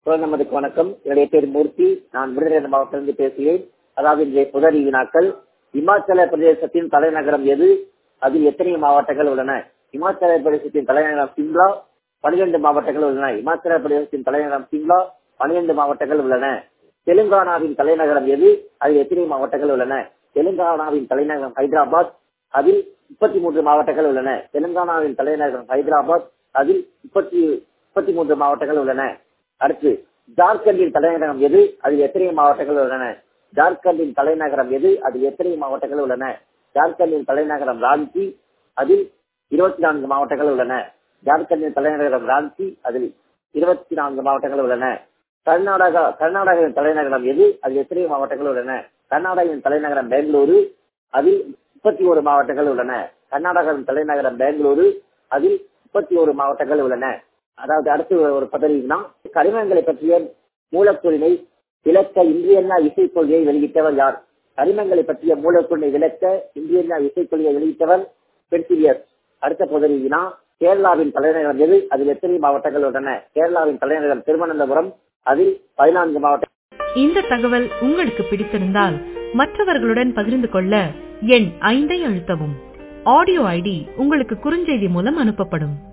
நமதுக்கு வணக்கம் என்னுடைய பேர் மூர்த்தி நான் விருதுநகர் மாவட்டத்திலிருந்து பேசுகிறேன் அதாவது இன்றைய புதறி வினாக்கள் இமாச்சல பிரதேசத்தின் தலைநகரம் எது அதில் எத்தனை மாவட்டங்கள் உள்ளன இமாச்சல பிரதேசத்தின் தலைநகரம் சிம்லா பனிரெண்டு மாவட்டங்கள் உள்ளன இமாச்சல பிரதேசத்தின் தலைநகரம் சிம்லா பனிரெண்டு மாவட்டங்கள் உள்ளன தெலுங்கானாவின் தலைநகரம் எது அதில் எத்தனை மாவட்டங்கள் உள்ளன தெலுங்கானாவின் தலைநகரம் ஹைதராபாத் அதில் முப்பத்தி மூன்று மாவட்டங்கள் உள்ளன தெலுங்கானாவின் தலைநகரம் ஹைதராபாத் அதில் முப்பத்தி முப்பத்தி மூன்று மாவட்டங்கள் உள்ளன அடுத்து ஜார்க்கண்டின் தலைநகரம் எது அதில் எத்தனை மாவட்டங்கள் உள்ளன ஜார்க்கண்டின் தலைநகரம் எது அதில் எத்தனை மாவட்டங்கள் உள்ளன ஜார்க்கண்டின் தலைநகரம் ராஞ்சி அதில் இருபத்தி நான்கு மாவட்டங்கள் உள்ளன ஜார்க்கண்டின் தலைநகரம் ராஞ்சி அதில் இருபத்தி நான்கு மாவட்டங்கள் உள்ளன கர்நாடகா கர்நாடகாவின் தலைநகரம் எது அதில் எத்தனை மாவட்டங்கள் உள்ளன கர்நாடகாவின் தலைநகரம் பெங்களூரு அதில் முப்பத்தி ஒரு மாவட்டங்கள் உள்ளன கர்நாடகாவின் தலைநகரம் பெங்களூரு அதில் முப்பத்தி ஒரு மாவட்டங்கள் உள்ளன அதாவது அடுத்து ஒரு பதவினா கரிமங்களை பற்றிய மூலக்கூறினை விளக்க இன்றியன்னா இசைக் கொள்கையை வெளியிட்டவர் யார் கரிமங்களை பற்றிய மூலக்கூறினை விளக்க இன்றியன்னா இசைக் கொள்கையை வெளியிட்டவர் பென்சிலியஸ் அடுத்த பதவினா கேரளாவின் தலைநகரம் எது அதில் எத்தனை மாவட்டங்கள் உள்ளன கேரளாவின் தலைநகரம் திருவனந்தபுரம் அதில் பதினான்கு மாவட்டம் இந்த தகவல் உங்களுக்கு பிடித்திருந்தால் மற்றவர்களுடன் பகிர்ந்து கொள்ள எண் ஐந்தை அழுத்தவும் ஆடியோ ஐடி உங்களுக்கு குறுஞ்செய்தி மூலம் அனுப்பப்படும்